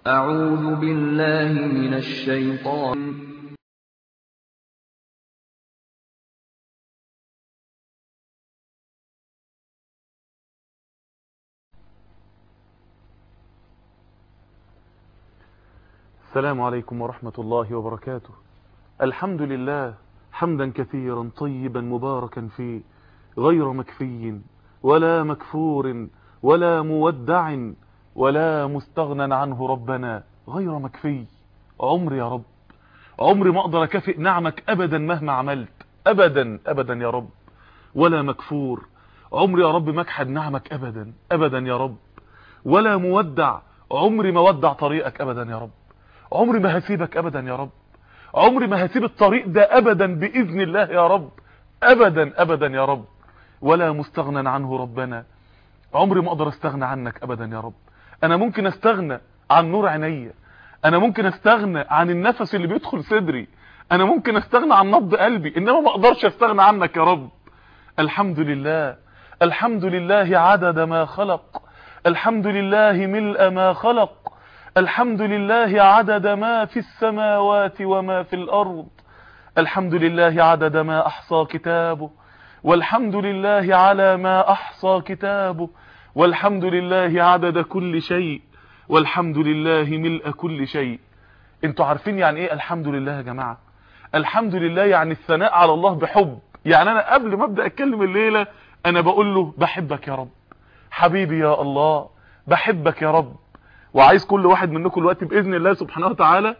أعوذ بالله من الشيطان السلام عليكم ورحمة الله وبركاته الحمد لله حمدا كثيرا طيبا مباركا فيه غير مكفي ولا مكفور ولا مودع ولا مستغنى عنه ربنا غير مكفي عمري يا رب عمري ما اقدر اكافئ نعمك ابدا مهما عملت ابدا ابدا يا رب ولا مكفور عمري يا رب ما اجحد نعمك ابدا ابدا يا رب ولا مودع عمري ما ودع طريقك ابدا يا رب عمري ما هسيبك ابدا يا رب عمري ما هسيب الطريق ده ابدا باذن الله يا رب ابدا ابدا يا رب ولا مستغنى عنه ربنا عمري ما اقدر استغنى عنك ابدا يا رب انا ممكن استغنى عن نور عينيا انا ممكن استغنى عن النفس اللي بيدخل صدري انا ممكن استغنى عن نبض قلبي انما ما اقدرش استغنى عنك يا رب الحمد لله الحمد لله عدد ما خلق الحمد لله ملء ما خلق الحمد لله عدد ما في السماوات وما في الارض الحمد لله عدد ما احصى كتابه والحمد لله على ما احصى كتابه والحمد لله عدد كل شيء والحمد لله ملء كل شيء انتوا عارفين يعني ايه الحمد لله يا جماعة الحمد لله يعني الثناء على الله بحب يعني انا قبل ما ابدا اتكلم الليلة انا بقول له بحبك يا رب حبيبي يا الله بحبك يا رب وعايز كل واحد منكم الوقت باذن الله سبحانه وتعالى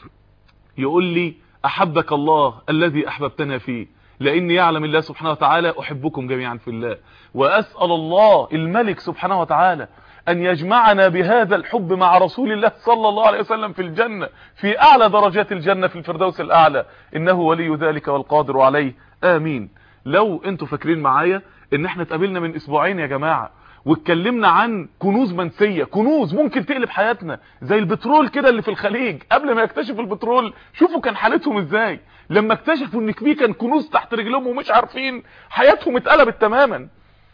يقول لي احبك الله الذي احببتنا فيه لاني يعلم الله سبحانه وتعالى احبكم جميعا في الله واسال الله الملك سبحانه وتعالى ان يجمعنا بهذا الحب مع رسول الله صلى الله عليه وسلم في الجنة في اعلى درجات الجنة في الفردوس الاعلى انه ولي ذلك والقادر عليه امين لو انتوا فاكرين معايا ان احنا اتقابلنا من اسبوعين يا جماعة واتكلمنا عن كنوز منسية كنوز ممكن تقلب حياتنا زي البترول كده اللي في الخليج قبل ما يكتشفوا البترول شوفوا كان حالتهم ازاي لما اكتشفوا ان في كان كنوز تحت رجلهم ومش عارفين حياتهم اتقلبت تماما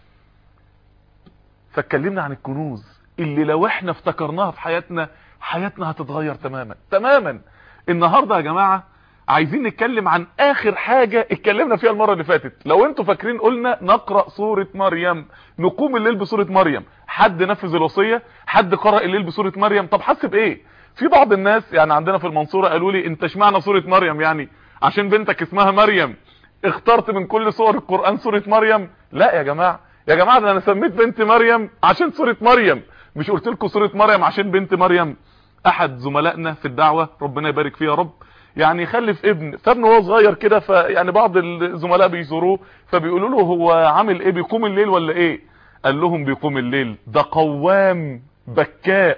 فاتكلمنا عن الكنوز اللي لو احنا افتكرناها في حياتنا حياتنا هتتغير تماما تماما النهاردة يا جماعة عايزين نتكلم عن اخر حاجة اتكلمنا فيها المرة اللي فاتت لو انتوا فاكرين قلنا نقرأ سورة مريم نقوم الليل بسورة مريم حد نفذ الوصية حد قرأ الليل بسورة مريم طب حس بايه في بعض الناس يعني عندنا في المنصورة قالوا لي انت اشمعنى سورة مريم يعني عشان بنتك اسمها مريم اخترت من كل سور القرآن سورة مريم لا يا جماعة يا جماعة ده انا سميت بنت مريم عشان سورة مريم مش قلت لكم سورة مريم عشان بنت مريم احد زملائنا في الدعوة ربنا يبارك فيه يا رب يعني يخلف ابن فابنه وهو صغير كده فيعني بعض الزملاء بيزوروه فبيقولوا له هو عامل ايه بيقوم الليل ولا ايه قال لهم بيقوم الليل ده قوام بكاء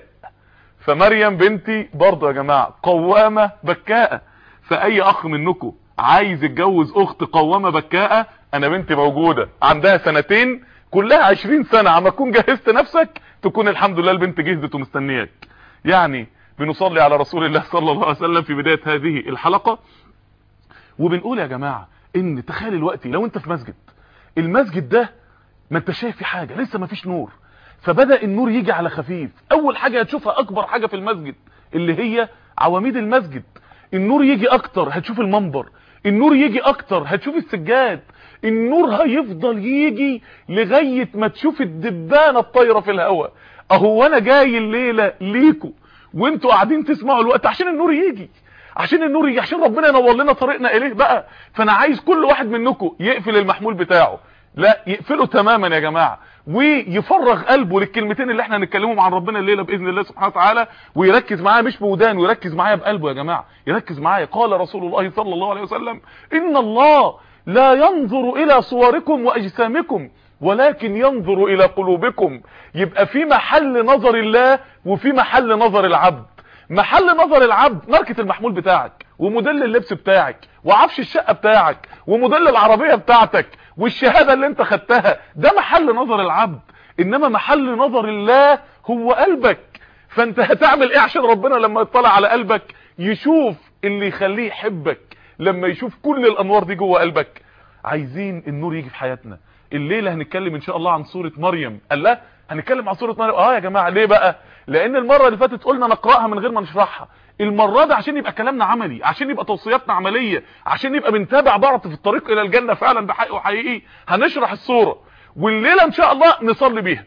فمريم بنتي برضه يا جماعة قوامة بكاءة فاي اخ منكم عايز يتجوز اخت قوامة بكاءة انا بنتي موجودة عندها سنتين كلها عشرين سنة عما تكون جهزت نفسك تكون الحمد لله البنت جهزت ومستنياك يعني بنصلي على رسول الله صلى الله عليه وسلم في بداية هذه الحلقة وبنقول يا جماعة ان تخيل الوقت لو انت في مسجد المسجد ده ما انت شايف في حاجة لسه ما فيش نور فبدأ النور يجي على خفيف اول حاجة هتشوفها اكبر حاجة في المسجد اللي هي عواميد المسجد النور يجي اكتر هتشوف المنبر النور يجي اكتر هتشوف السجاد النور هيفضل يجي لغاية ما تشوف الدبانة الطايرة في الهواء اهو انا جاي الليلة ليكو وانتوا قاعدين تسمعوا الوقت عشان النور يجي عشان النور يجي عشان ربنا ينور لنا طريقنا اليه بقى فانا عايز كل واحد منكم يقفل المحمول بتاعه لا يقفله تماما يا جماعة ويفرغ قلبه للكلمتين اللي احنا هنتكلمهم عن ربنا الليله باذن الله سبحانه وتعالى ويركز معايا مش بودان ويركز معايا بقلبه يا جماعه يركز معايا قال رسول الله صلى الله عليه وسلم ان الله لا ينظر الى صوركم واجسامكم ولكن ينظر الى قلوبكم يبقى في محل نظر الله وفي محل نظر العبد محل نظر العبد ماركة المحمول بتاعك وموديل اللبس بتاعك وعفش الشقة بتاعك وموديل العربية بتاعتك والشهادة اللي انت خدتها ده محل نظر العبد انما محل نظر الله هو قلبك فانت هتعمل ايه عشان ربنا لما يطلع على قلبك يشوف اللي يخليه يحبك لما يشوف كل الانوار دي جوه قلبك عايزين النور يجي في حياتنا الليله هنتكلم ان شاء الله عن سوره مريم قال لا هنتكلم عن سوره مريم اه يا جماعه ليه بقى لان المره اللي فاتت قلنا نقراها من غير ما نشرحها المره دي عشان يبقى كلامنا عملي عشان يبقى توصياتنا عمليه عشان يبقى بنتابع بعض في الطريق الى الجنه فعلا بحق وحقيقي هنشرح السوره والليله ان شاء الله نصلي بيها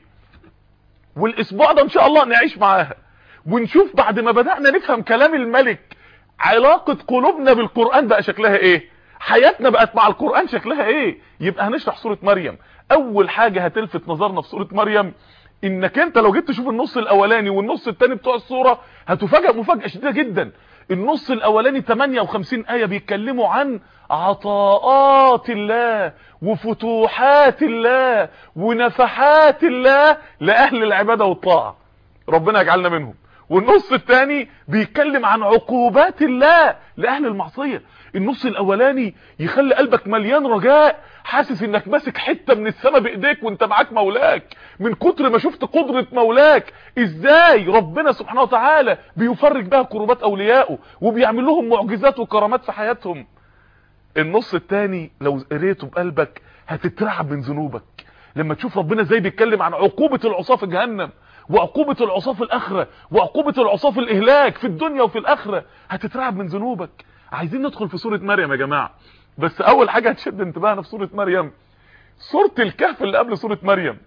والاسبوع ده ان شاء الله نعيش معاها ونشوف بعد ما بدأنا نفهم كلام الملك علاقة قلوبنا بالقرآن بقى شكلها ايه حياتنا بقت مع القرآن شكلها ايه يبقى هنشرح سورة مريم اول حاجة هتلفت نظرنا في سورة مريم انك انت لو جيت تشوف النص الاولاني والنص التاني بتوع السورة هتفاجئ مفاجأة شديدة جدا النص الاولاني 58 آية بيتكلموا عن عطاءات الله وفتوحات الله ونفحات الله لأهل العبادة والطاعة ربنا يجعلنا منهم والنص الثاني بيتكلم عن عقوبات الله لأهل المعصية النص الأولاني يخلي قلبك مليان رجاء حاسس انك ماسك حتة من السماء بايديك وانت معاك مولاك من كتر ما شفت قدرة مولاك ازاي ربنا سبحانه وتعالى بيفرج بها كروبات اوليائه وبيعمل لهم معجزات وكرامات في حياتهم النص الثاني لو قريته بقلبك هتترعب من ذنوبك لما تشوف ربنا ازاي بيتكلم عن عقوبة العصاة في جهنم وعقوبة العصاة في الاخرة وعقوبة العصاة في الاهلاك في الدنيا وفي الاخرة هتترعب من ذنوبك عايزين ندخل في سورة مريم يا جماعة بس اول حاجة هتشد انتباهنا في سورة مريم سورة الكهف اللي قبل سورة مريم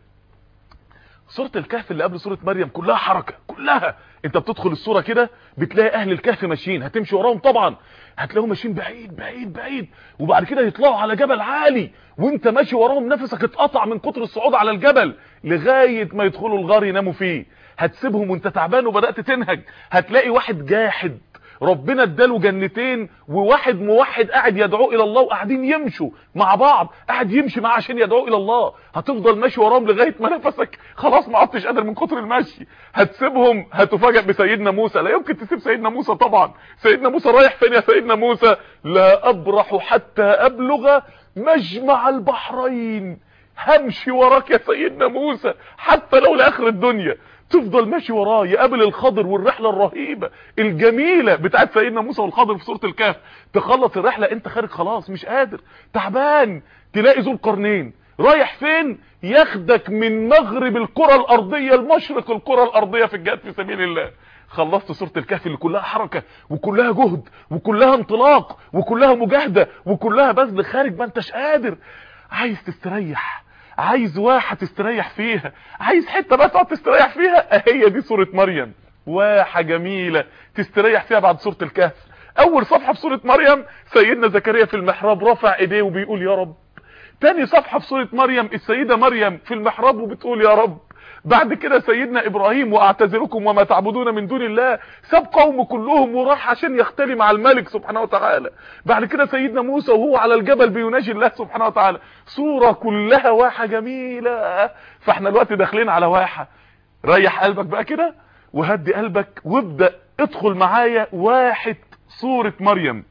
سورة الكهف اللي قبل سورة مريم كلها حركة كلها انت بتدخل السورة كده بتلاقي اهل الكهف ماشيين هتمشي وراهم طبعا هتلاقيهم ماشيين بعيد بعيد بعيد وبعد كده يطلعوا على جبل عالي وانت ماشي وراهم نفسك اتقطع من كتر الصعود على الجبل لغاية ما يدخلوا الغار يناموا فيه هتسيبهم وانت تعبان وبدأت تنهج هتلاقي واحد جاحد ربنا اداله جنتين وواحد موحد قاعد يدعو الى الله وقاعدين يمشوا مع بعض قاعد يمشي معاه عشان يدعو الى الله هتفضل ماشي وراهم لغايه ما نفسك خلاص ما عدتش قادر من كتر المشي هتسيبهم هتفاجئ بسيدنا موسى لا يمكن تسيب سيدنا موسى طبعا سيدنا موسى رايح فين يا سيدنا موسى لا ابرح حتى ابلغ مجمع البحرين همشي وراك يا سيدنا موسى حتى لو لاخر الدنيا تفضل ماشي وراه يقابل الخضر والرحلة الرهيبة الجميلة بتاعت سيدنا موسى والخضر في سورة الكهف تخلص الرحلة انت خارج خلاص مش قادر تعبان تلاقي ذو القرنين رايح فين ياخدك من مغرب الكرة الارضية لمشرق الكرة الارضية في الجهاد في سبيل الله خلصت سورة الكهف اللي كلها حركة وكلها جهد وكلها انطلاق وكلها مجاهدة وكلها بذل خارج ما انتش قادر عايز تستريح عايز واحة تستريح فيها عايز حتة بقى تقعد تستريح فيها هي دي سورة مريم واحة جميلة تستريح فيها بعد سورة الكهف اول صفحة في سورة مريم سيدنا زكريا في المحراب رفع ايديه وبيقول يا رب تاني صفحة في سورة مريم السيدة مريم في المحراب وبتقول يا رب بعد كده سيدنا ابراهيم واعتذركم وما تعبدون من دون الله ساب قومه كلهم وراح عشان يختلي مع الملك سبحانه وتعالى بعد كده سيدنا موسى وهو على الجبل بيناجي الله سبحانه وتعالى صورة كلها واحة جميلة فاحنا الوقت داخلين على واحة ريح قلبك بقى كده وهدي قلبك وابدأ ادخل معايا واحد سورة مريم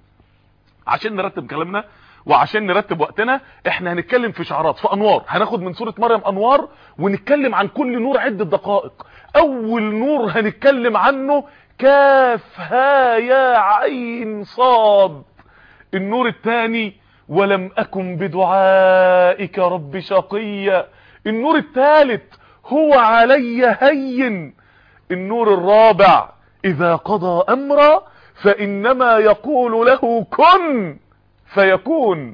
عشان نرتب كلامنا وعشان نرتب وقتنا احنا هنتكلم في شعارات في انوار هناخد من سورة مريم انوار ونتكلم عن كل نور عدة دقائق اول نور هنتكلم عنه كاف ها يا عين صاد النور الثاني ولم اكن بدعائك رب شقيا النور الثالث هو علي هين النور الرابع اذا قضى امرا فانما يقول له كن فيكون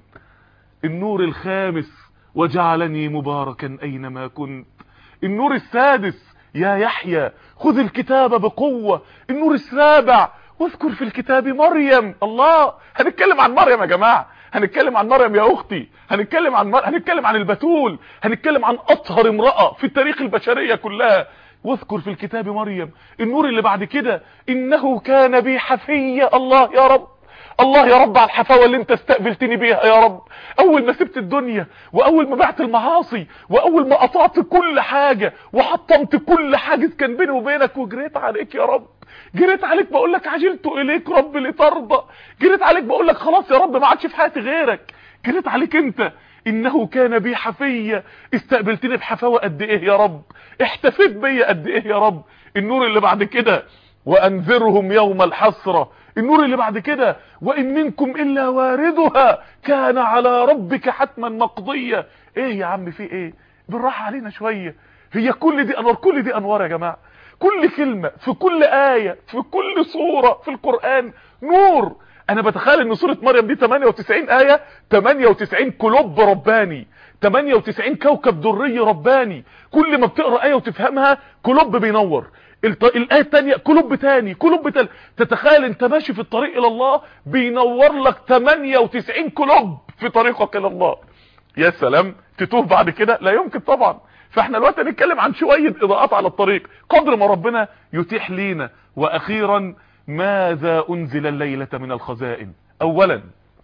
النور الخامس وجعلني مباركا اينما كنت النور السادس يا يحيى خذ الكتاب بقوة النور السابع واذكر في الكتاب مريم الله هنتكلم عن مريم يا جماعة هنتكلم عن مريم يا اختي هنتكلم عن مر... هنتكلم عن البتول هنتكلم عن اطهر امرأة في التاريخ البشرية كلها واذكر في الكتاب مريم النور اللي بعد كده انه كان بي حفية الله يا رب الله يا رب على الحفاوة اللي انت استقبلتني بيها يا رب اول ما سبت الدنيا واول ما بعت المعاصي واول ما قطعت كل حاجة وحطمت كل حاجز كان بيني وبينك وجريت عليك يا رب جريت عليك بقول لك عجلت اليك رب لترضى جريت عليك بقول لك خلاص يا رب ما عادش في حياتي غيرك جريت عليك انت انه كان بي حفية استقبلتني بحفاوة قد ايه يا رب احتفيت بيا قد ايه يا رب النور اللي بعد كده وانذرهم يوم الحسرة النور اللي بعد كده وان منكم الا واردها كان على ربك حتما مقضية ايه يا عم في ايه بالراحة علينا شوية هي كل دي انوار كل دي انوار يا جماعه كل كلمه في كل ايه في كل سوره في القران نور انا بتخيل ان سوره مريم دي 98 ايه 98 كلوب رباني 98 كوكب دري رباني كل ما بتقرا ايه وتفهمها كلوب بينور الط... الايه الثانيه كلوب تاني كلوب تاني تتخيل انت ماشي في الطريق الى الله بينور لك 98 كلوب في طريقك الى الله يا سلام تتوه بعد كده لا يمكن طبعا فاحنا دلوقتي هنتكلم عن شويه اضاءات على الطريق قدر ما ربنا يتيح لينا واخيرا ماذا انزل الليله من الخزائن اولا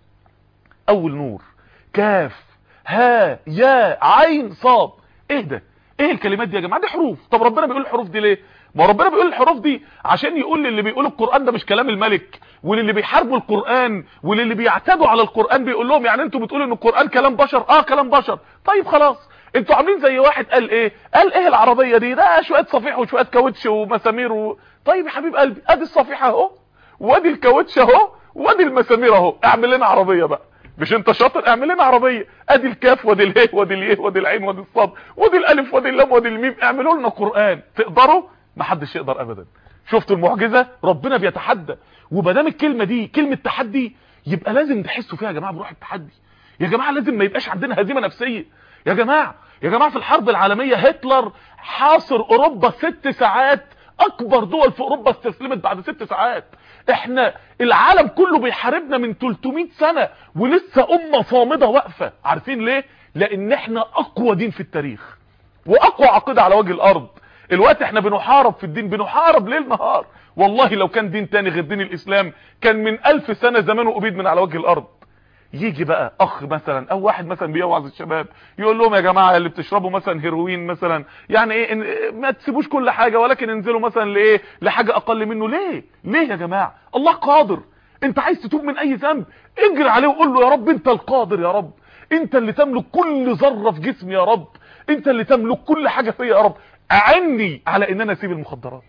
اول نور كاف ها يا عين صاد ايه ده ايه الكلمات دي يا جماعه دي حروف طب ربنا بيقول الحروف دي ليه ما ربنا بيقول الحروف دي عشان يقول للي بيقول القران ده مش كلام الملك وللي بيحاربوا القران وللي بيعتدوا على القران بيقول لهم يعني انتوا بتقولوا ان القران كلام بشر اه كلام بشر طيب خلاص انتوا عاملين زي واحد قال ايه قال ايه العربيه دي ده شويه صفيح وشويه كاوتش ومسامير و... طيب يا حبيب قلبي ادي الصفيحه اهو وادي الكاوتش اهو وادي المسامير اهو اعمل لنا عربيه بقى مش انت شاطر اعمل لنا عربيه ادي الكاف وادي اله وادي اليه وادي العين وادي الصاد وادي الالف وادي اللام وادي الميم اعملوا لنا قران تقدروا ما حدش يقدر ابدا شفتوا المعجزه ربنا بيتحدى وبدام الكلمه دي كلمه تحدي يبقى لازم تحسوا فيها يا جماعه بروح التحدي يا جماعه لازم ما يبقاش عندنا هزيمه نفسيه يا جماعه يا جماعه في الحرب العالميه هتلر حاصر اوروبا ست ساعات اكبر دول في اوروبا استسلمت بعد ست ساعات احنا العالم كله بيحاربنا من 300 سنة ولسه امة صامدة واقفة عارفين ليه لان احنا اقوى دين في التاريخ واقوى عقيدة على وجه الارض الوقت احنا بنحارب في الدين بنحارب ليل نهار والله لو كان دين تاني غير دين الاسلام كان من الف سنة زمانه ابيد من على وجه الارض يجي بقى اخ مثلا او واحد مثلا بيوعظ الشباب يقول لهم يا جماعه اللي بتشربوا مثلا هيروين مثلا يعني ايه إن ما تسيبوش كل حاجه ولكن انزلوا مثلا لايه لحاجه اقل منه ليه ليه يا جماعه الله قادر انت عايز تتوب من اي ذنب اجري عليه وقول له يا رب انت القادر يا رب انت اللي تملك كل ذره في جسمي يا رب انت اللي تملك كل حاجه فيا يا رب اعني على ان انا اسيب المخدرات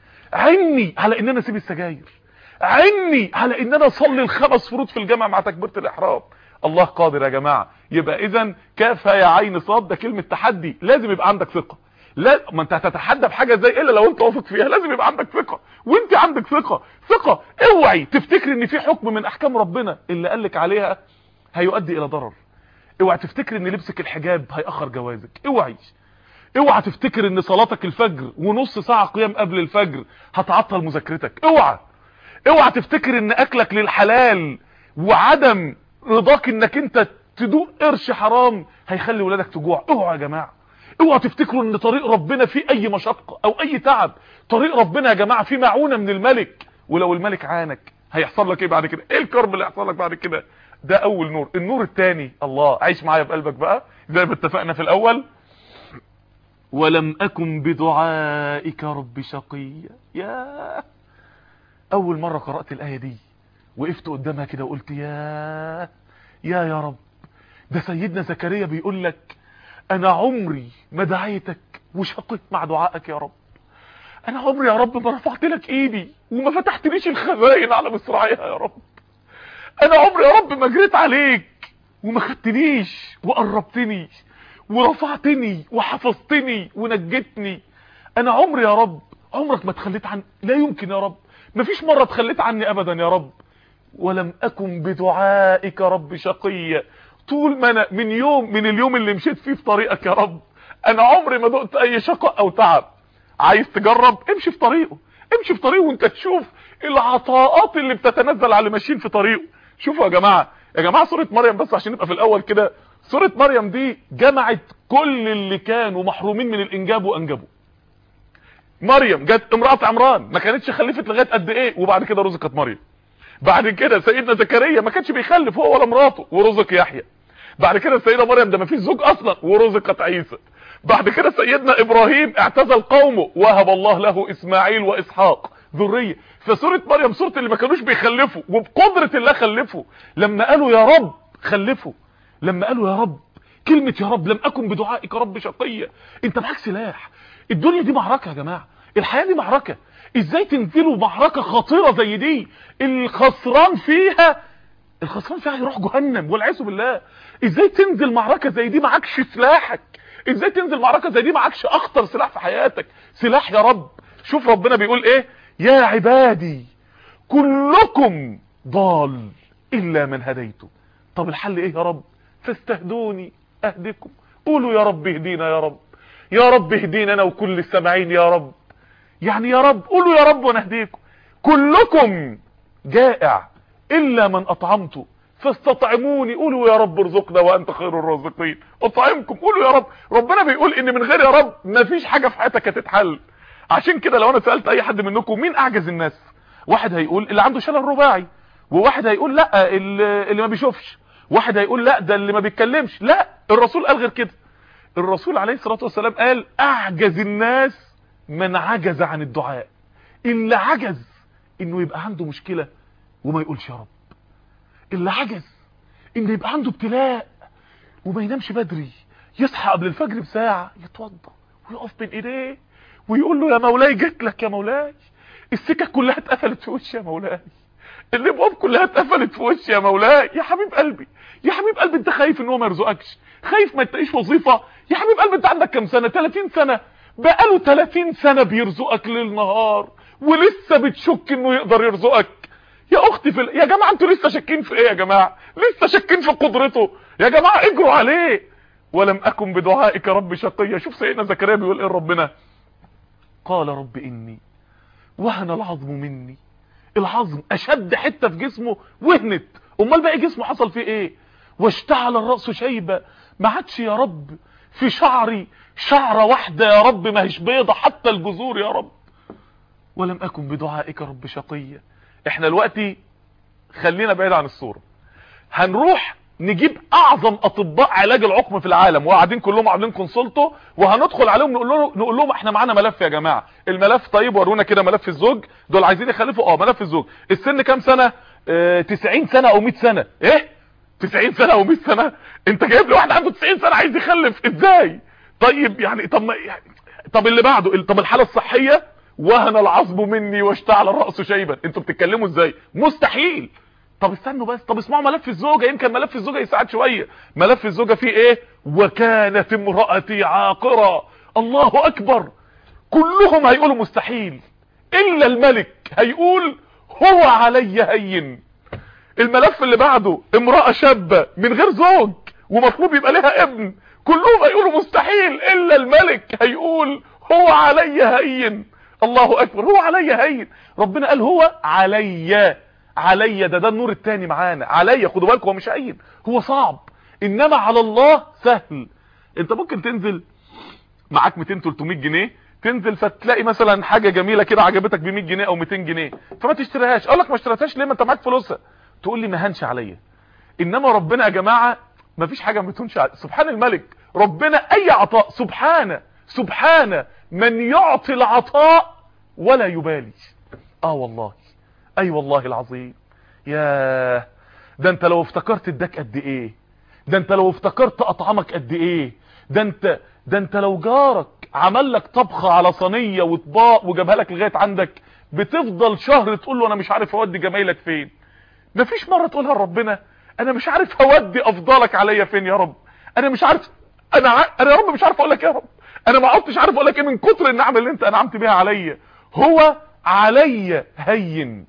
عني على ان انا اسيب السجاير عني على ان انا اصلي الخمس فروض في الجامع مع تكبيره الاحرام الله قادر يا جماعه يبقى اذا كاف يا عين صاد ده كلمه تحدي لازم يبقى عندك ثقه لا ما انت هتتحدى بحاجه زي الا لو انت واثق فيها لازم يبقى عندك ثقه وانت عندك ثقه ثقه اوعي تفتكر ان في حكم من احكام ربنا اللي قالك عليها هيؤدي الى ضرر اوعي تفتكر ان لبسك الحجاب هيأخر جوازك اوعي اوعى تفتكر ان صلاتك الفجر ونص ساعه قيام قبل الفجر هتعطل مذاكرتك اوعى اوعى تفتكر ان اكلك للحلال وعدم رضاك انك انت تدوق قرش حرام هيخلي ولادك تجوع اوعى يا جماعه اوعى تفتكروا ان طريق ربنا فيه اي مشقه او اي تعب طريق ربنا يا جماعه فيه معونه من الملك ولو الملك عانك هيحصل لك ايه بعد كده ايه الكرب اللي هيحصل لك بعد كده ده اول نور النور الثاني الله عايش معايا بقلبك بقى زي ما اتفقنا في الاول ولم اكن بدعائك رب شقيا يا اول مرة قرأت الاية دي وقفت قدامها كده وقلت يا يا يا رب ده سيدنا زكريا بيقول لك انا عمري ما دعيتك وشقيت مع دعائك يا رب انا عمري يا رب ما رفعت لك ايدي وما فتحتليش الخزائن على مصراعيها يا رب انا عمري يا رب ما جريت عليك وما خدتنيش وقربتني ورفعتني وحفظتني ونجتني انا عمري يا رب عمرك ما تخليت عن لا يمكن يا رب مفيش مرة تخليت عني ابدا يا رب ولم اكن بدعائك رب شقيا طول ما انا من يوم من اليوم اللي مشيت فيه في طريقك يا رب انا عمري ما دقت اي شقاء او تعب عايز تجرب امشي في طريقه امشي في طريقه وانت تشوف العطاءات اللي بتتنزل على اللي ماشيين في طريقه شوفوا يا جماعه يا جماعه سوره مريم بس عشان نبقى في الاول كده سوره مريم دي جمعت كل اللي كانوا محرومين من الانجاب وانجبوا مريم جت امراه عمران ما كانتش خلفت لغايه قد ايه وبعد كده رزقت مريم بعد كده سيدنا زكريا ما كانش بيخلف هو ولا مراته ورزق يحيى بعد كده السيده مريم ده ما فيش زوج اصلا ورزقت عيسى بعد كده سيدنا ابراهيم اعتزل قومه وهب الله له اسماعيل واسحاق ذريه فسوره مريم سوره اللي ما كانوش بيخلفوا وبقدره الله خلفوا لما قالوا يا رب خلفوا لما قالوا يا رب كلمه يا رب لم اكن بدعائك رب شقيا انت معاك سلاح الدنيا دي معركه يا جماعه الحياه دي معركه ازاي تنزلوا معركه خطيره زي دي الخسران فيها الخسران فيها يروح جهنم والعياذ بالله ازاي تنزل معركه زي دي معكش سلاحك ازاي تنزل معركه زي دي معكش اخطر سلاح في حياتك سلاح يا رب شوف ربنا بيقول ايه يا عبادي كلكم ضال الا من هديته طب الحل ايه يا رب فاستهدوني اهدكم قولوا يا رب اهدينا يا رب يا رب اهدينا انا وكل السامعين يا رب يعني يا رب قولوا يا رب ونهديكم كلكم جائع الا من اطعمته فاستطعموني قولوا يا رب ارزقنا وانت خير الرازقين اطعمكم قولوا يا رب ربنا بيقول ان من غير يا رب مفيش حاجه في حياتك هتتحل عشان كده لو انا سالت اي حد منكم مين اعجز الناس واحد هيقول اللي عنده شلل رباعي وواحد هيقول لا اللي, اللي ما بيشوفش واحد هيقول لا ده اللي ما بيتكلمش لا الرسول قال غير كده الرسول عليه الصلاه والسلام قال اعجز الناس من عجز عن الدعاء اللي عجز انه يبقى عنده مشكله وما يقولش يا رب اللي عجز ان يبقى عنده ابتلاء وما ينامش بدري يصحى قبل الفجر بساعه يتوضا ويقف بين ايديه ويقول له يا مولاي جيت لك يا مولاي السكك كلها اتقفلت في وشي يا مولاي الابواب كلها اتقفلت في وشي يا مولاي يا حبيب قلبي يا حبيب قلبي انت خايف ان هو ما يرزقكش خايف ما تلاقيش وظيفه يا حبيب قلبي انت عندك كام سنه 30 سنه بقاله 30 سنه بيرزقك ليل نهار ولسه بتشك انه يقدر يرزقك يا اختي في ال... يا جماعه انتوا لسه شاكين في ايه يا جماعه لسه شاكين في قدرته يا جماعه اجروا عليه ولم اكن بدعائك رب شقيا شوف سيدنا زكريا بيقول ايه ربنا قال رب اني وهن العظم مني العظم اشد حته في جسمه وهنت امال باقي جسمه حصل فيه ايه واشتعل الراس شيبه ما عادش يا رب في شعري شعره واحده يا رب ما هيش بيضه حتى الجذور يا رب ولم اكن بدعائك رب شقيا احنا دلوقتي خلينا بعيد عن الصوره هنروح نجيب اعظم اطباء علاج العقم في العالم وقاعدين كلهم عاملين كونسلتو وهندخل عليهم نقول لهم نقول لهم احنا معانا ملف يا جماعه الملف طيب ورونا كده ملف الزوج دول عايزين يخلفوا اه ملف الزوج السن كام سنه اه 90 سنه او 100 سنه ايه 90 سنه او 100 سنه انت جايب لي واحد عنده 90 سنه عايز يخلف ازاي طيب يعني طب ما يعني طب اللي بعده طب الحاله الصحيه وهن العظم مني واشتعل الراس شيبا انتوا بتتكلموا ازاي مستحيل طب استنوا بس طب اسمعوا ملف الزوجه يمكن ملف الزوجه يساعد شويه ملف الزوجه فيه ايه وكانت امراتي عاقره الله اكبر كلهم هيقولوا مستحيل الا الملك هيقول هو علي هين الملف اللي بعده امراه شابه من غير زوج ومطلوب يبقى لها ابن كلهم هيقولوا مستحيل الا الملك هيقول هو علي هين الله اكبر هو علي هين ربنا قال هو علي علي ده ده النور التاني معانا علي خدوا بالكم هو مش هين هو صعب انما على الله سهل انت ممكن تنزل معاك 200 300 جنيه تنزل فتلاقي مثلا حاجه جميله كده عجبتك ب 100 جنيه او 200 جنيه فما تشتريهاش اقول لك ما اشتريتهاش ليه ما انت معاك فلوسها تقول لي ما هنش عليا انما ربنا يا جماعه ما فيش حاجه ما بتهونش علي. سبحان الملك ربنا اي عطاء سبحانه سبحانه من يعطي العطاء ولا يبالي اه والله اي أيوة والله العظيم يا ده انت لو افتكرت اداك قد ايه ده انت لو افتكرت اطعمك قد ايه ده انت ده انت لو جارك عمل لك طبخه على صينيه واطباق وجابها لك لغايه عندك بتفضل شهر تقول له انا مش عارف اودي جمايلك فين مفيش مره تقولها لربنا انا مش عارف اودي افضلك عليا فين يا رب انا مش عارف انا ع... انا يا رب مش عارف اقول لك يا رب انا ما عدتش عارف اقول لك ايه من كتر النعمه اللي انت انعمت بيها عليا هو علي هين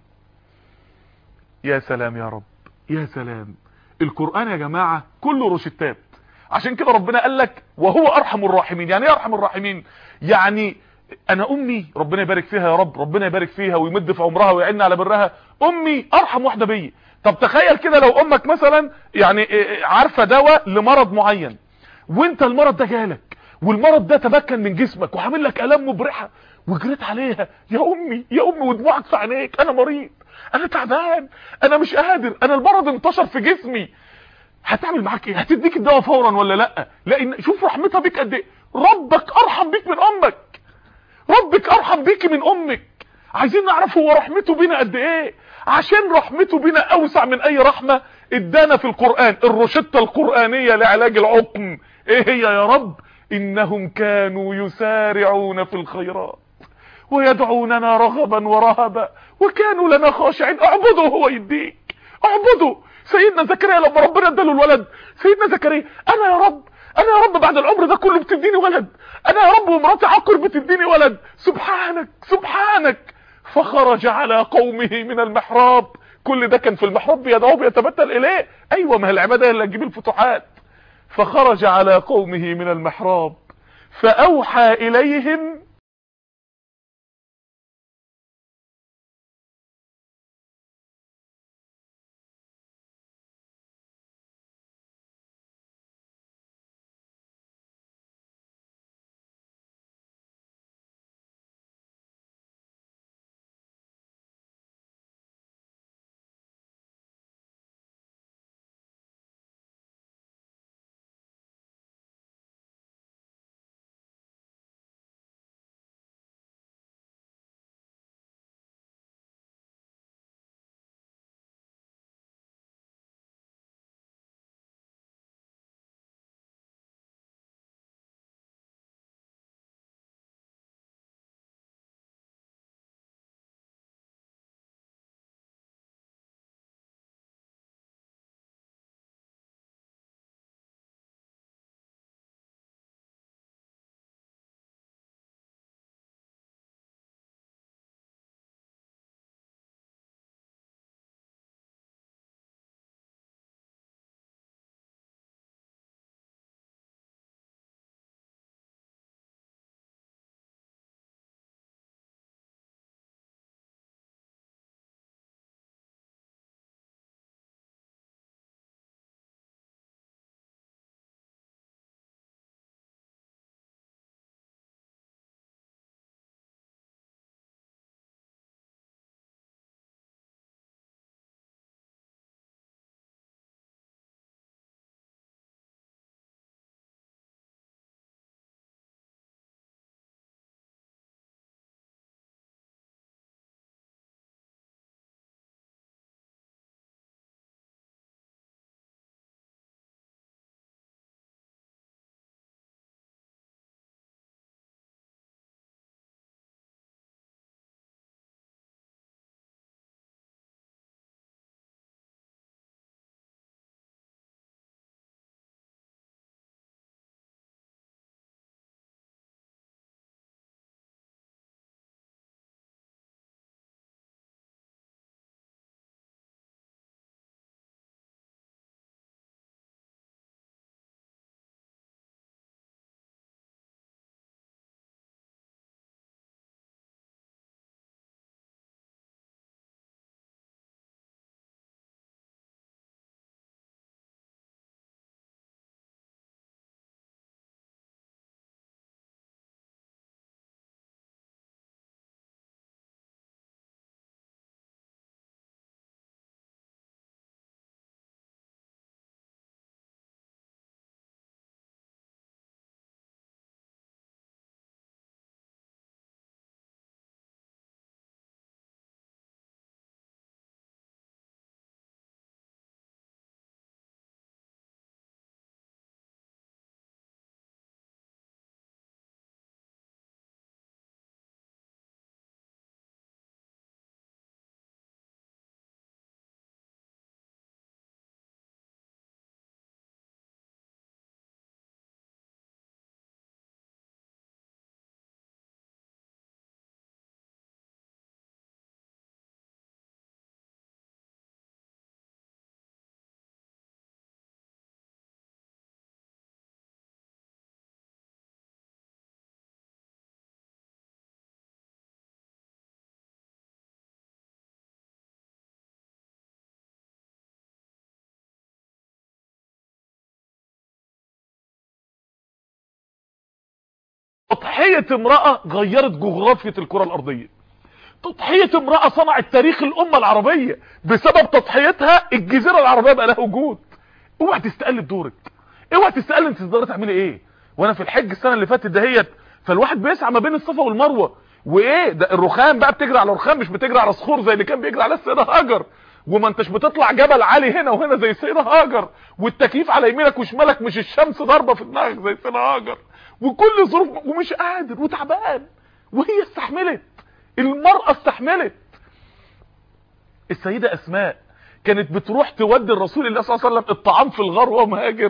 يا سلام يا رب يا سلام القرآن يا جماعة كله روشتات عشان كده ربنا قال لك وهو ارحم الراحمين يعني ايه ارحم الراحمين يعني انا امي ربنا يبارك فيها يا رب ربنا يبارك فيها ويمد في عمرها ويعيننا على برها امي ارحم واحده بيا طب تخيل كده لو امك مثلا يعني عارفه دواء لمرض معين وانت المرض ده جالك والمرض ده تمكن من جسمك وعامل لك الام مبرحه وجريت عليها يا امي يا امي ودموعك في عينيك انا مريض انا تعبان انا مش قادر انا المرض انتشر في جسمي هتعمل معاك ايه هتديك الدواء فورا ولا لا لان شوف رحمتها بيك قد ايه ربك ارحم بيك من امك ربك ارحم بيك من امك عايزين نعرف هو رحمته بينا قد ايه عشان رحمته بينا اوسع من اي رحمه ادانا في القران الروشته القرانيه لعلاج العقم ايه هي يا رب انهم كانوا يسارعون في الخيرات ويدعوننا رغبا ورهبا وكانوا لنا خاشعين اعبدوا هو يديك اعبدوا سيدنا زكريا لما ربنا اداله الولد سيدنا زكريا انا يا رب انا يا رب بعد العمر ده كله بتديني ولد انا يا رب ومراتي عقر بتديني ولد سبحانك سبحانك فخرج على قومه من المحراب كل ده كان في المحراب بيدعوه بيتبتل اليه ايوه ما هي العباده هي اللي هتجيب الفتوحات فخرج على قومه من المحراب فاوحى اليهم تضحية امرأة غيرت جغرافية الكرة الارضية تضحية امرأة صنعت تاريخ الامة العربية بسبب تضحيتها الجزيرة العربية بقى لها وجود اوعى تستقل بدورك اوعى تستقل انت تقدري تعملي ايه وانا في الحج السنة اللي فاتت دهيت فالواحد بيسعى ما بين الصفا والمروة وايه ده الرخام بقى بتجري على الرخام مش بتجري على صخور زي اللي كان بيجري على السيدة هاجر وما انتش بتطلع جبل عالي هنا وهنا زي السيدة هاجر والتكييف على يمينك وشمالك مش الشمس ضاربه في دماغك زي السيدة هاجر وكل ظروف ومش قادر وتعبان وهي استحملت المرأة استحملت السيدة اسماء كانت بتروح تودي الرسول الله صلى الله عليه وسلم الطعام في الغار وهو مهاجر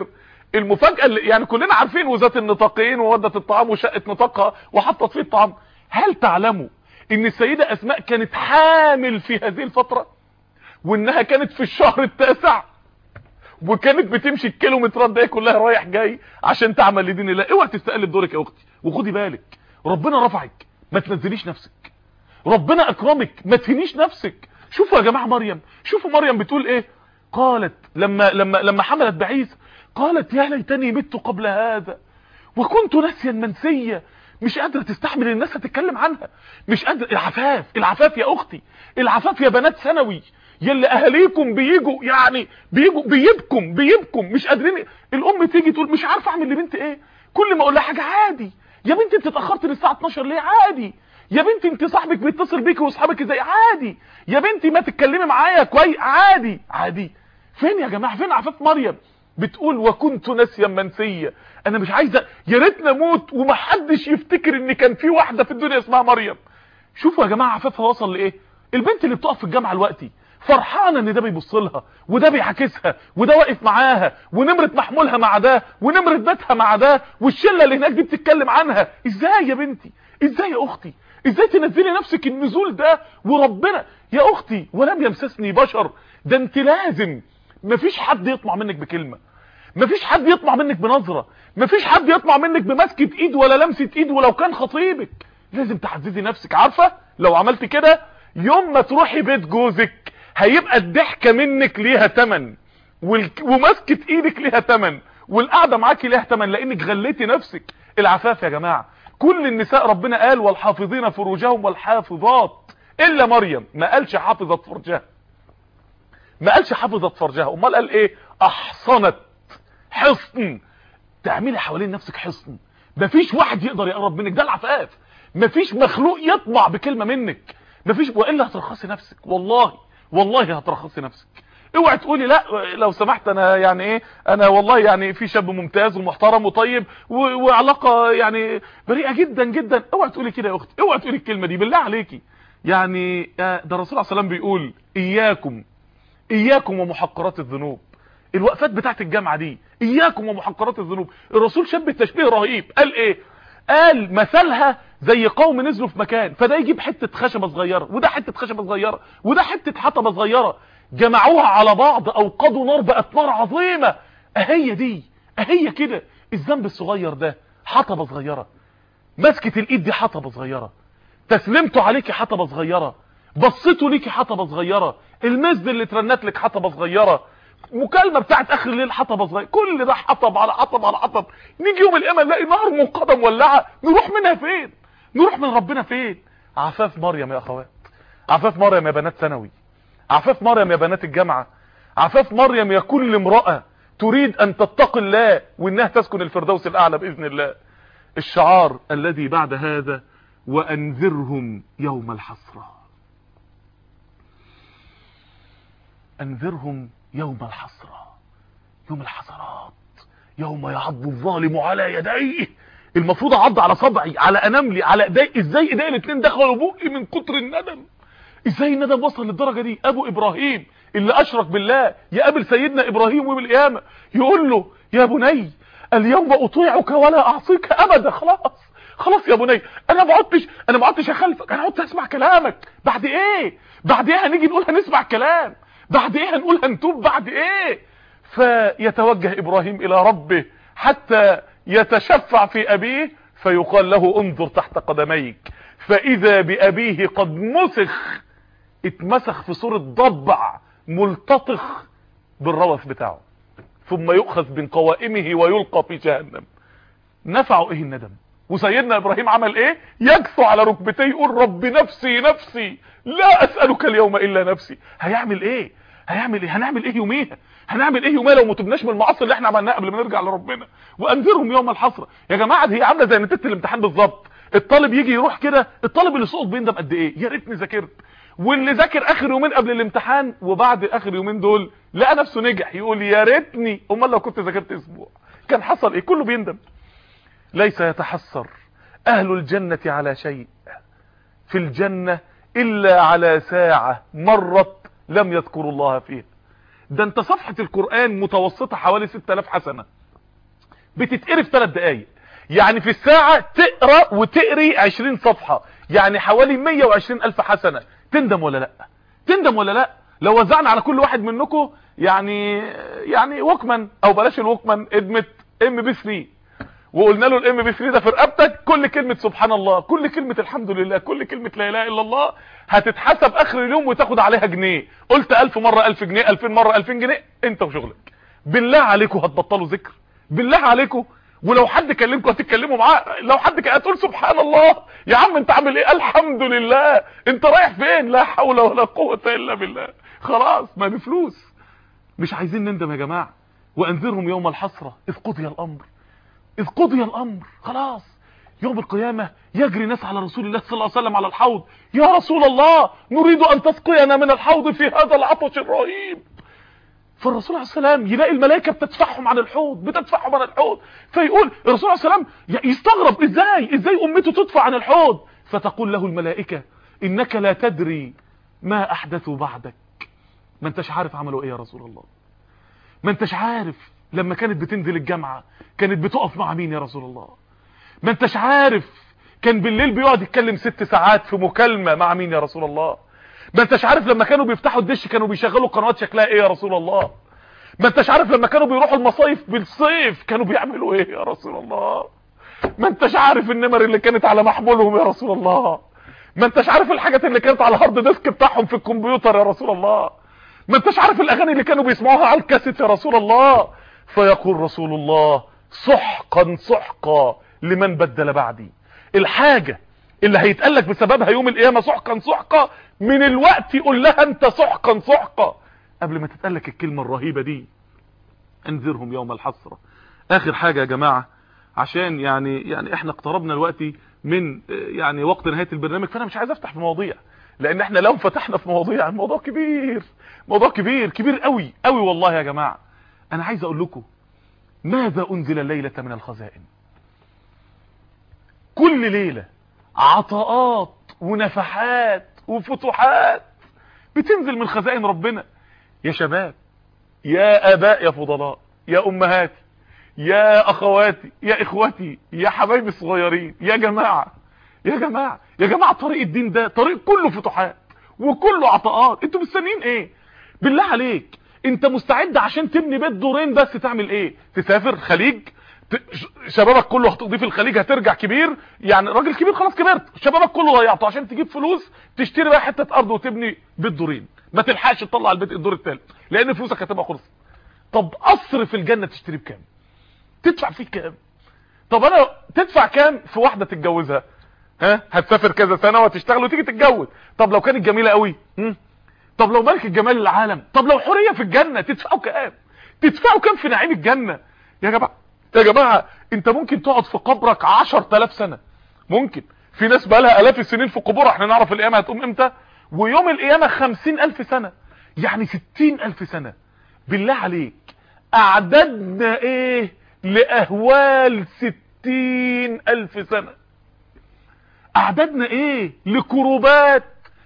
المفاجاه اللي يعني كلنا عارفين وذات النطاقين وودت الطعام وشقت نطاقها وحطت فيه الطعام هل تعلموا ان السيده اسماء كانت حامل في هذه الفتره وانها كانت في الشهر التاسع وكانت بتمشي الكيلومترات دي كلها رايح جاي عشان تعمل لدين الله اوعى تستقلب دورك يا اختي وخدي بالك ربنا رفعك ما تنزليش نفسك ربنا اكرمك ما تهنيش نفسك شوفوا يا جماعه مريم شوفوا مريم بتقول ايه قالت لما لما لما حملت بعيسى قالت يا ليتني مت قبل هذا وكنت ناسيا منسيا مش قادره تستحمل الناس هتتكلم عنها مش قادره العفاف العفاف يا اختي العفاف يا بنات ثانوي يلي اهاليكم بيجوا يعني بيجوا بيبكم بيبكم مش قادرين الام تيجي تقول مش عارفه اعمل لبنتي ايه كل ما اقول لها حاجه عادي يا بنتي انت اتاخرت للساعه 12 ليه عادي يا بنتي انت صاحبك بيتصل بيكي واصحابك ازاي عادي يا بنتي ما تتكلمي معايا كويس عادي عادي فين يا جماعه فين عفاف مريم بتقول وكنت ناسيا منسيا انا مش عايزه يا ريتني اموت ومحدش يفتكر ان كان في واحده في الدنيا اسمها مريم شوفوا يا جماعه عفافها وصل لايه البنت اللي بتقف في الجامعه دلوقتي فرحانه ان ده بيبص لها وده بيعاكسها وده واقف معاها ونمره محمولها مع ده ونمره بيتها مع ده والشله اللي هناك دي بتتكلم عنها ازاي يا بنتي ازاي يا اختي ازاي تنزلي نفسك النزول ده وربنا يا اختي ولم يمسسني بشر ده انت لازم مفيش حد يطمع منك بكلمه مفيش حد يطمع منك بنظره مفيش حد يطمع منك بمسكه ايد ولا لمسه ايد ولو كان خطيبك لازم تعززي نفسك عارفه لو عملت كده يوم ما تروحي بيت جوزك هيبقى الضحكه منك ليها تمن والك... ومسكه ايدك ليها تمن والقعده معاكي ليها تمن لانك غليتي نفسك العفاف يا جماعه كل النساء ربنا قال والحافظين فروجهم والحافظات الا مريم ما قالش حافظت فرجها ما قالش حافظت فرجها امال قال ايه احصنت حصن تعملي حوالين نفسك حصن مفيش واحد يقدر يقرب منك ده العفاف مفيش مخلوق يطمع بكلمه منك مفيش والا هترخصي نفسك والله والله هترخصي نفسك اوعي تقولي لا لو سمحت انا يعني ايه انا والله يعني في شاب ممتاز ومحترم وطيب وعلاقه يعني بريئه جدا جدا اوعي تقولي كده يا اختي اوعي تقولي الكلمه دي بالله عليكي يعني ده الرسول عليه الصلاه والسلام بيقول اياكم اياكم ومحقرات الذنوب الوقفات بتاعت الجامعه دي اياكم ومحقرات الذنوب الرسول شب تشبيه رهيب قال ايه قال مثلها زي قوم نزلوا في مكان فده يجيب حته خشبه صغيره وده حته خشبه صغيره وده حته حطبه صغيره جمعوها على بعض اوقدوا نار بقت نار عظيمه اهي دي اهي كده الذنب الصغير ده حطبه صغيره مسكه الايد دي حطبه صغيره تسلمته عليكي حطبه صغيره بصيته ليكي حطبه صغيره المزد اللي اترنت لك حطبه صغيره مكالمه بتاعت اخر الليل حطبه صغيره كل ده حطب على حطب على حطب نيجي يوم القيامه نلاقي نار منقده مولعه نروح منها فين نروح من ربنا فين عفاف مريم يا اخوات عفاف مريم يا بنات ثانوي عفاف مريم يا بنات الجامعه عفاف مريم يا كل امراه تريد ان تتقي الله وانها تسكن الفردوس الاعلى باذن الله الشعار الذي بعد هذا وانذرهم يوم الحسره انذرهم يوم الحسرة يوم الحسرات يوم يعض الظالم على يديه المفروض اعض على صبعي على اناملي على ايدي ازاي ايدي الاثنين دخلوا بقي من كتر الندم ازاي الندم وصل للدرجه دي ابو ابراهيم اللي اشرك بالله يقابل سيدنا ابراهيم يوم القيامه يقول له يا بني اليوم اطيعك ولا اعصيك ابدا خلاص خلاص يا بني انا ما عدتش انا ما عدتش اخالفك انا عدت اسمع كلامك بعد ايه بعد ايه هنيجي نقول هنسمع الكلام بعد ايه هنقول هنتوب بعد ايه فيتوجه ابراهيم الى ربه حتى يتشفع في ابيه فيقال له انظر تحت قدميك فاذا بابيه قد مسخ اتمسخ في صورة ضبع ملتطخ بالروث بتاعه ثم يؤخذ من قوائمه ويلقى في جهنم نفعه ايه الندم وسيدنا ابراهيم عمل ايه يكثو على ركبتيه يقول رب نفسي نفسي لا اسالك اليوم الا نفسي هيعمل ايه هيعمل ايه هنعمل ايه يوميها هنعمل ايه يوميها لو ما تبناش من المعاصي اللي احنا عملناها قبل ما نرجع لربنا وانذرهم يوم الحسره يا جماعه دي هي عامله زي نتيجه الامتحان بالظبط الطالب يجي يروح كده الطالب اللي سقط بيندم قد ايه يا ريتني ذاكرت واللي ذاكر اخر يومين قبل الامتحان وبعد اخر يومين دول لقى نفسه نجح يقول يا ريتني امال لو كنت ذاكرت اسبوع كان حصل ايه كله بيندم ليس يتحسر اهل الجنه على شيء في الجنه الا على ساعه مرت لم يذكروا الله فيها ده انت صفحة القرآن متوسطة حوالي 6000 حسنة بتتقري في 3 دقايق يعني في الساعة تقرا وتقري 20 صفحة يعني حوالي 120 الف حسنة تندم ولا لا تندم ولا لا لو وزعنا على كل واحد منكم يعني يعني ووكمان او بلاش الووكمان ادمت ام بي 3 وقلنا له الام بي 3 ده في رقبتك كل كلمه سبحان الله كل كلمه الحمد لله كل كلمه لا اله الا الله هتتحسب اخر اليوم وتاخد عليها جنيه قلت 1000 مره 1000 جنيه 2000 مره 2000 جنيه انت وشغلك بالله عليكم هتبطلوا ذكر بالله عليكم ولو حد كلمكم هتتكلموا معاه لو حد كان هتقول سبحان الله يا عم انت عامل ايه الحمد لله انت رايح فين لا حول ولا قوه الا بالله خلاص ما بفلوس مش عايزين نندم يا جماعه وانذرهم يوم الحسره اذ قضي الامر اذ قضي الامر خلاص يوم القيامة يجري ناس على رسول الله صلى الله عليه وسلم على الحوض يا رسول الله نريد ان تسقينا من الحوض في هذا العطش الرهيب فالرسول عليه السلام يلاقي الملائكة بتدفعهم عن الحوض بتدفعهم عن الحوض فيقول الرسول عليه السلام يستغرب ازاي ازاي امته تدفع عن الحوض فتقول له الملائكة انك لا تدري ما احدثوا بعدك ما انتش عارف عملوا ايه يا رسول الله ما انتش عارف لما كانت بتنزل الجامعة كانت بتقف مع مين يا رسول الله ما انتش عارف كان بالليل بيقعد يتكلم ست ساعات في مكالمة مع مين يا رسول الله ما انتش عارف لما كانوا بيفتحوا الدش كانوا بيشغلوا قنوات شكلها ايه يا رسول الله ما انتش عارف لما كانوا بيروحوا المصايف بالصيف كانوا بيعملوا ايه يا رسول الله ما انتش عارف النمر اللي كانت على محمولهم يا رسول الله ما انتش عارف الحاجات اللي كانت على الهارد ديسك بتاعهم في الكمبيوتر يا رسول الله ما انتش عارف الاغاني اللي كانوا بيسمعوها على الكاسيت يا رسول الله فيقول رسول الله سحقا سحقا لمن بدل بعدي الحاجة اللي هيتقالك بسببها يوم القيامة سحقا سحقا من الوقت يقول لها انت سحقا سحقا قبل ما تتقالك الكلمة الرهيبة دي انذرهم يوم الحسرة اخر حاجة يا جماعة عشان يعني يعني احنا اقتربنا دلوقتي من يعني وقت نهاية البرنامج فانا مش عايز افتح في مواضيع لان احنا لو فتحنا في مواضيع الموضوع كبير موضوع كبير كبير قوي قوي والله يا جماعة انا عايز اقول لكم ماذا انزل الليلة من الخزائن كل ليلة عطاءات ونفحات وفتوحات بتنزل من خزائن ربنا يا شباب يا اباء يا فضلاء يا امهاتي يا اخواتي يا اخوتي يا حبايبي الصغيرين يا جماعة يا جماعة يا جماعة طريق الدين ده طريق كله فتوحات وكله عطاءات انتوا مستنيين ايه بالله عليك انت مستعد عشان تبني بيت دورين بس تعمل ايه تسافر خليج شبابك كله هتقضيه في الخليج هترجع كبير يعني راجل كبير خلاص كبرت شبابك كله ضيعته عشان تجيب فلوس تشتري بقى حته ارض وتبني بيت دورين ما تلحقش تطلع البيت الدور الثالث لان فلوسك هتبقى خلصت طب قصر في الجنه تشتري بكام تدفع فيه كام طب انا تدفع كام في واحده تتجوزها ها هتسافر كذا سنه وتشتغل وتيجي تتجوز طب لو كانت جميله قوي هم؟ طب لو ملك الجمال العالم طب لو حوريه في الجنه تدفعوا كام تدفعوا كام في نعيم الجنه يا جماعه يا جماعه انت ممكن تقعد في قبرك 10000 سنه ممكن في ناس بقى لها الاف السنين في قبورها احنا نعرف القيامه هتقوم امتى ويوم القيامه 50000 سنه يعني 60000 سنه بالله عليك اعددنا ايه لاهوال 60000 سنه اعددنا ايه لكروبات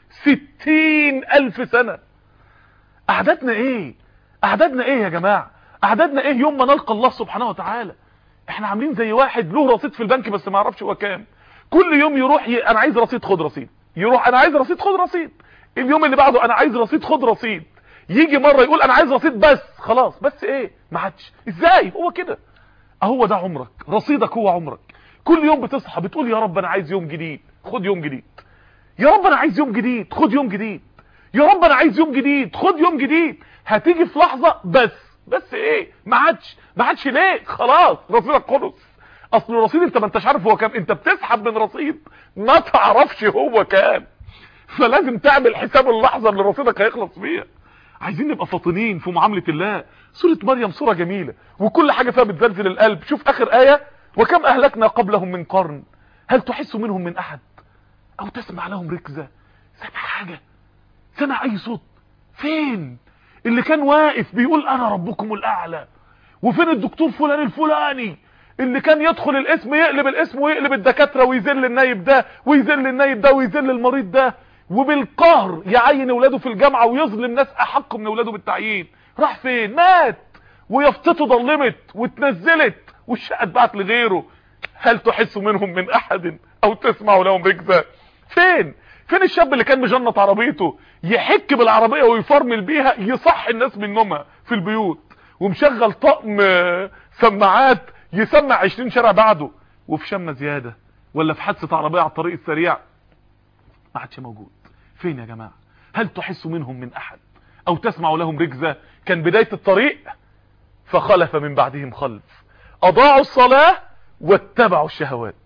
60000 سنه اعددنا ايه اعددنا ايه يا جماعه اعددنا ايه يوم ما نلقى الله سبحانه وتعالى احنا عاملين زي واحد له رصيد في البنك بس ما يعرفش هو كام كل يوم يروح ي... انا عايز رصيد خد رصيد يروح انا عايز رصيد خد رصيد اليوم اللي بعده انا عايز رصيد خد رصيد يجي مره يقول انا عايز رصيد بس خلاص بس ايه ما عادش ازاي هو كده اهو ده عمرك رصيدك هو عمرك كل يوم بتصحى بتقول يا رب انا عايز يوم جديد خد يوم جديد يا رب انا عايز يوم جديد خد يوم جديد يا رب انا عايز يوم جديد خد يوم جديد هتيجي في لحظه بس بس ايه ما عادش ما عادش ليه خلاص رصيدك خلص اصل الرصيد انت ما انتش عارف هو كام انت بتسحب من رصيد ما تعرفش هو كام فلازم تعمل حساب اللحظه اللي رصيدك هيخلص فيها عايزين نبقى فاطنين في معامله الله سوره مريم سوره جميله وكل حاجه فيها بتزلزل القلب شوف اخر ايه وكم اهلكنا قبلهم من قرن هل تحس منهم من احد او تسمع لهم ركزه سمع حاجه سمع اي صوت فين اللي كان واقف بيقول انا ربكم الاعلى وفين الدكتور فلان الفلاني اللي كان يدخل الاسم يقلب الاسم ويقلب الدكاتره ويذل النايب ده ويذل النايب ده ويذل المريض ده وبالقهر يعين اولاده في الجامعه ويظلم ناس احق من اولاده بالتعيين راح فين مات ويافطته ضلمت واتنزلت والشقه اتباعت لغيره هل تحس منهم من احد او تسمع لهم ركزه فين فين الشاب اللي كان مجنط عربيته يحك بالعربيه ويفرمل بيها يصح الناس من نومها في البيوت ومشغل طقم سماعات يسمع 20 شارع بعده وفي شمه زياده ولا في حادثه عربيه على الطريق السريع ما عادش موجود فين يا جماعه هل تحس منهم من احد او تسمع لهم ركزه كان بدايه الطريق فخلف من بعدهم خلف اضاعوا الصلاه واتبعوا الشهوات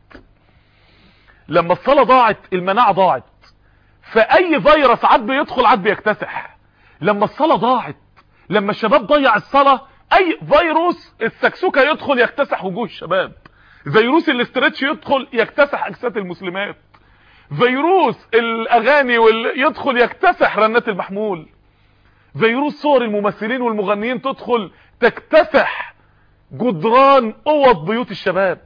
لما الصلاه ضاعت المناعه ضاعت فاي فيروس عاد بيدخل عاد بيكتسح لما الصلاه ضاعت لما الشباب ضيع الصلاه اي فيروس السكسوكه يدخل يكتسح وجوه الشباب فيروس الاسترتش يدخل يكتسح اجساد المسلمات فيروس الاغاني وال... يدخل يكتسح رنات المحمول فيروس صور الممثلين والمغنيين تدخل تكتسح جدران اوض بيوت الشباب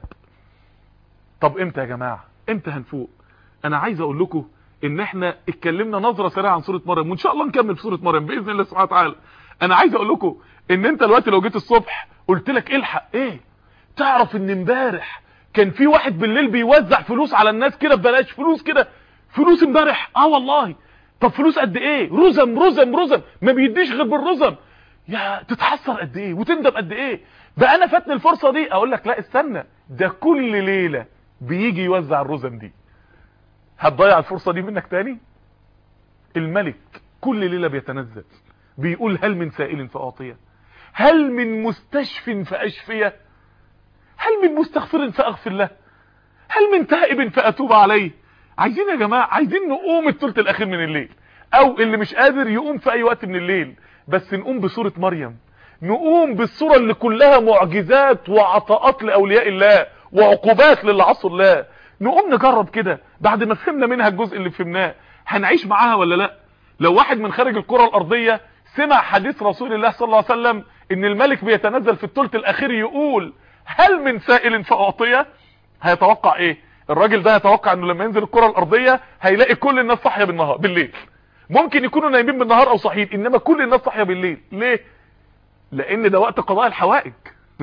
طب امتى يا جماعه امتى هنفوق انا عايز اقول لكم ان احنا اتكلمنا نظره سريعه عن سوره مريم وان شاء الله نكمل في سوره مريم باذن الله سبحانه وتعالى انا عايز اقول لكم ان انت دلوقتي لو جيت الصبح قلت لك الحق ايه تعرف ان امبارح كان في واحد بالليل بيوزع فلوس على الناس كده ببلاش فلوس كده فلوس امبارح اه والله طب فلوس قد ايه رزم رزم رزم ما بيديش غير بالرزم يا تتحسر قد ايه وتندم قد ايه بقى انا فاتني الفرصه دي اقول لك لا استنى ده كل ليله بيجي يوزع الرزم دي هتضيع الفرصه دي منك تاني الملك كل ليله بيتنزل بيقول هل من سائل فاعطيه هل من مستشف فاشفيه هل من مستغفر فاغفر له هل من تائب فاتوب عليه عايزين يا جماعه عايزين نقوم الثلث الاخير من الليل او اللي مش قادر يقوم في اي وقت من الليل بس نقوم بسوره مريم نقوم بالصوره اللي كلها معجزات وعطاءات لاولياء الله وعقوبات للي عصوا الله نقوم نجرب كده بعد ما فهمنا منها الجزء اللي فهمناه هنعيش معاها ولا لا لو واحد من خارج الكره الارضيه سمع حديث رسول الله صلى الله عليه وسلم ان الملك بيتنزل في الثلث الاخير يقول هل من سائل فاعطيه هيتوقع ايه الراجل ده هيتوقع انه لما ينزل الكره الارضيه هيلاقي كل الناس صاحيه بالنهار بالليل ممكن يكونوا نايمين بالنهار او صاحيين انما كل الناس صاحيه بالليل ليه لان ده وقت قضاء الحوائج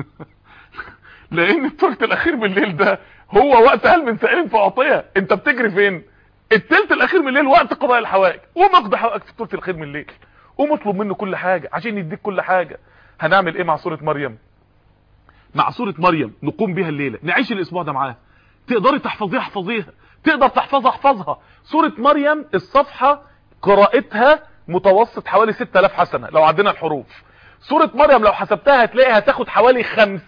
لان الثلث الاخير بالليل ده هو وقت هل من سائل فاعطيه انت بتجري فين الثلث الاخير من الليل وقت قضاء الحوائج قوم اقضي حوائجك في الثلث الاخير من الليل قوم اطلب منه كل حاجه عشان يديك كل حاجه هنعمل ايه مع سوره مريم مع سوره مريم نقوم بيها الليله نعيش الاسبوع ده معاها تقدري تحفظيها احفظيها تقدر تحفظها احفظها سوره مريم الصفحه قراءتها متوسط حوالي 6000 حسنه لو عدينا الحروف سوره مريم لو حسبتها هتلاقيها هتاخد حوالي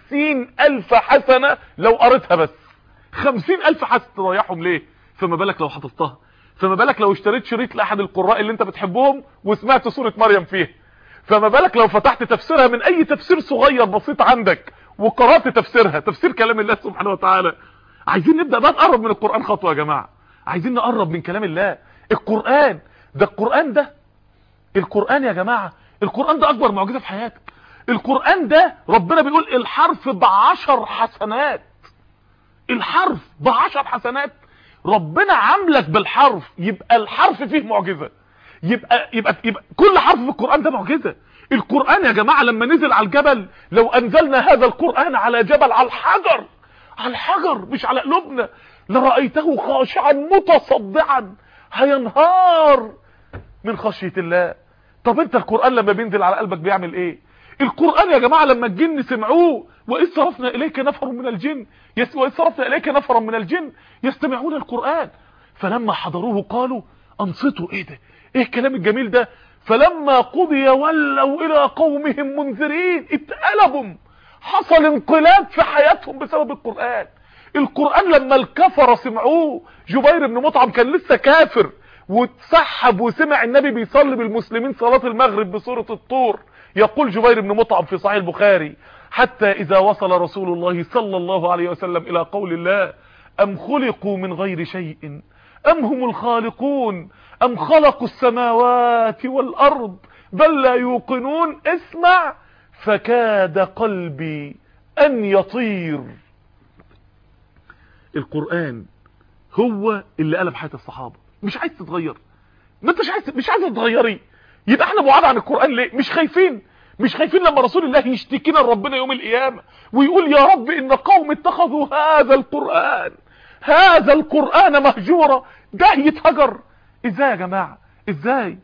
50000 حسنه لو قريتها بس 50000 حسنه تضيعهم ليه فما بالك لو حفظتها فما بالك لو اشتريت شريط لاحد القراء اللي انت بتحبهم وسمعت سوره مريم فيها فما بالك لو فتحت تفسيرها من اي تفسير صغير بسيط عندك وقرات تفسيرها تفسير كلام الله سبحانه وتعالى عايزين نبدا بقى نقرب من القران خطوه يا جماعه عايزين نقرب من كلام الله القران ده القران ده القران يا جماعه القران ده اكبر معجزه في حياتك القران ده ربنا بيقول الحرف بعشر حسنات الحرف بعشر حسنات ربنا عاملك بالحرف يبقى الحرف فيه معجزه يبقى يبقى يبقى كل حرف في القران ده معجزه القران يا جماعه لما نزل على الجبل لو انزلنا هذا القران على جبل على الحجر على الحجر مش على قلوبنا لرايته خاشعا متصدعا هينهار من خشيه الله طب انت القران لما بينزل على قلبك بيعمل ايه القران يا جماعه لما الجن سمعوه واذ صرفنا اليك نفر من الجن يس واذ صرفنا اليك نفرا من الجن يستمعون القران فلما حضروه قالوا انصتوا ايه ده ايه الكلام الجميل ده فلما قضي ولوا الى قومهم منذرين اتقلبوا حصل انقلاب في حياتهم بسبب القرآن القرآن لما الكفر سمعوه جبير بن مطعم كان لسه كافر واتسحب وسمع النبي بيصلي بالمسلمين صلاة المغرب بسورة الطور يقول جبير بن مطعم في صحيح البخاري حتى إذا وصل رسول الله صلى الله عليه وسلم إلى قول الله أم خلقوا من غير شيء أم هم الخالقون أم خلقوا السماوات والأرض بل لا يوقنون اسمع فكاد قلبي أن يطير القرآن هو اللي قلب حياة الصحابة مش عايز تتغير ما انتش عايز مش عايز تتغيري يبقى احنا بعاد عن القرآن ليه مش خايفين مش خايفين لما رسول الله يشتكينا لربنا يوم القيامة ويقول يا رب ان قوم اتخذوا هذا القرآن هذا القرآن مهجورا ده يتهجر ازاي يا جماعة ازاي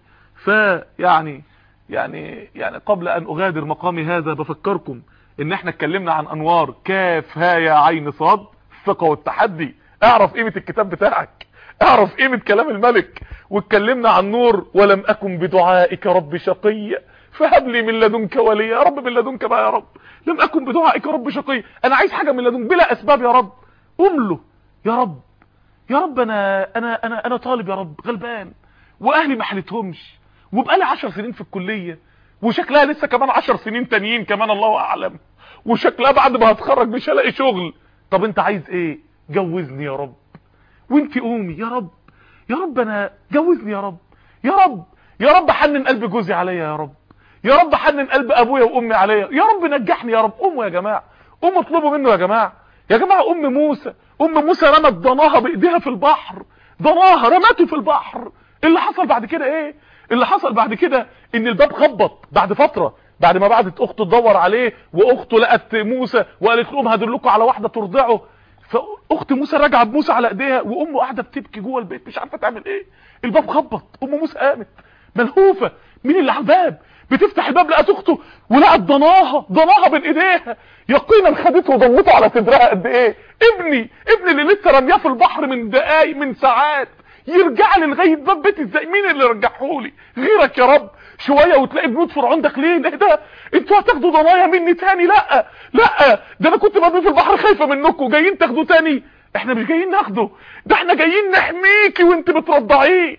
فيعني يعني يعني قبل ان اغادر مقامي هذا بفكركم ان احنا اتكلمنا عن انوار كاف ها يا عين صاد الثقة والتحدي اعرف قيمة الكتاب بتاعك اعرف قيمة كلام الملك واتكلمنا عن نور ولم اكن بدعائك رب شقي فهب لي من لدنك وليا يا رب من لدنك بقى يا رب لم اكن بدعائك رب شقي انا عايز حاجة من لدنك بلا اسباب يا رب قم له يا رب يا رب انا انا انا انا طالب يا رب غلبان واهلي ما حلتهمش وبقالي 10 سنين في الكلية وشكلها لسه كمان 10 سنين تانيين كمان الله اعلم وشكلها بعد ما هتخرج مش هلاقي شغل طب انت عايز ايه جوزني يا رب وانت قومي يا رب يا رب انا جوزني يا رب يا رب يا رب حنن قلب جوزي عليا يا رب يا رب حنن قلب ابويا وامي عليا يا رب نجحني يا رب قوموا يا جماعه قوموا اطلبوا منه يا جماعه يا جماعه ام موسى ام موسى رمت ضناها بايديها في البحر ضناها رمته في البحر اللي حصل بعد كده ايه اللي حصل بعد كده ان الباب خبط بعد فتره بعد ما بعدت اخته تدور عليه واخته لقت موسى وقالت لهم هدلكم على واحده ترضعه فاخت موسى راجعه بموسى على ايديها وامه قاعده بتبكي جوه البيت مش عارفه تعمل ايه الباب خبط ام موسى قامت ملهوفه مين اللي على الباب بتفتح الباب لقت اخته ولقت ضناها ضناها بين ايديها يقينا خدته وضمته على صدرها قد ايه ابني ابني اللي لسه رمياه في البحر من دقايق من ساعات يرجع لي لغايه باب بيتي ازاي مين اللي رجعهولي غيرك يا رب شويه وتلاقي جنود فرعون داخلين ايه ده انتوا هتاخدوا ضنايا مني تاني لا لا ده انا كنت مرمي في البحر خايفه منكم جايين تاخدوا تاني احنا مش جايين ناخده ده احنا جايين نحميكي وانت بترضعيه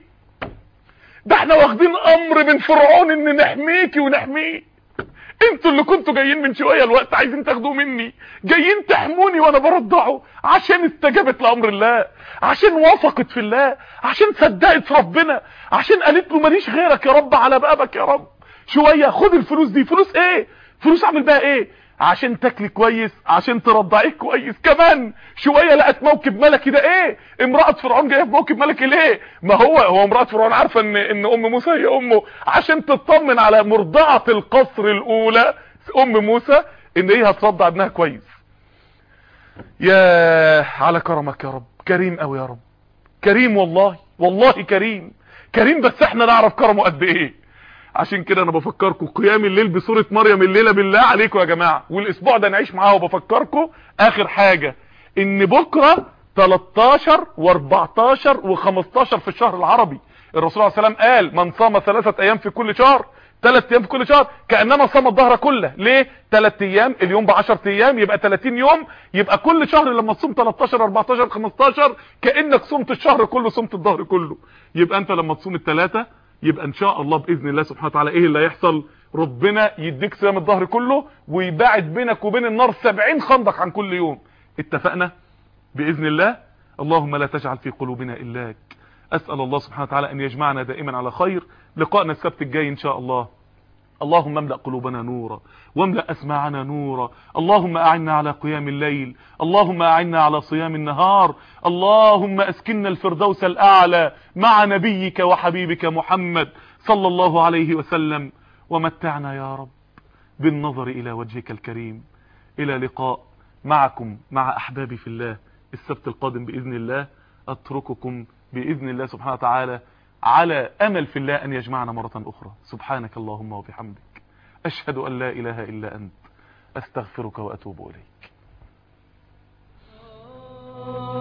ده احنا واخدين امر من فرعون ان نحميكي ونحميه انتوا اللي كنتوا جايين من شويه الوقت عايزين تاخدوه مني جايين تحموني وانا برضعه عشان استجابت لامر الله عشان وثقت في الله عشان صدقت في ربنا عشان قالت له ماليش غيرك يا رب على بابك يا رب شويه خد الفلوس دي فلوس ايه فلوس اعمل بيها ايه عشان تاكلي كويس عشان ترضعيه كويس كمان شويه لقت موكب ملكي ده ايه امراه فرعون جايه في موكب ملكي ليه ما هو هو امراه فرعون عارفه ان ان ام موسى هي امه عشان تطمن على مرضعه القصر الاولى ام موسى ان هي هترضع ابنها كويس يا على كرمك يا رب كريم قوي يا رب كريم والله والله كريم كريم بس احنا نعرف كرمه قد ايه عشان كده انا بفكركم قيام الليل بسوره مريم الليله بالله عليكم يا جماعه والاسبوع ده نعيش معاه وبفكركم اخر حاجه ان بكره 13 و14 و15 في الشهر العربي الرسول صلى الله عليه وسلم قال من صام ثلاثه ايام في كل شهر ثلاث ايام في كل شهر كانما صام الظهر كله ليه ثلاث ايام اليوم ب 10 ايام يبقى 30 يوم يبقى كل شهر لما تصوم 13 14 15 كانك صمت الشهر كله صمت الظهر كله يبقى انت لما تصوم الثلاثه يبقى ان شاء الله باذن الله سبحانه وتعالى ايه اللي هيحصل ربنا يديك صيام الظهر كله ويباعد بينك وبين النار 70 خندق عن كل يوم اتفقنا باذن الله اللهم لا تجعل في قلوبنا الاك اسال الله سبحانه وتعالى ان يجمعنا دائما على خير لقائنا السبت الجاي ان شاء الله اللهم املأ قلوبنا نورا واملأ أسماعنا نورا اللهم أعنا على قيام الليل اللهم أعنا على صيام النهار اللهم أسكننا الفردوس الأعلى مع نبيك وحبيبك محمد صلى الله عليه وسلم ومتعنا يا رب بالنظر إلى وجهك الكريم إلى لقاء معكم مع أحبابي في الله السبت القادم بإذن الله أترككم بإذن الله سبحانه وتعالى على أمل في الله أن يجمعنا مرة أخرى سبحانك اللهم وبحمدك أشهد أن لا إله إلا أنت أستغفرك وأتوب إليك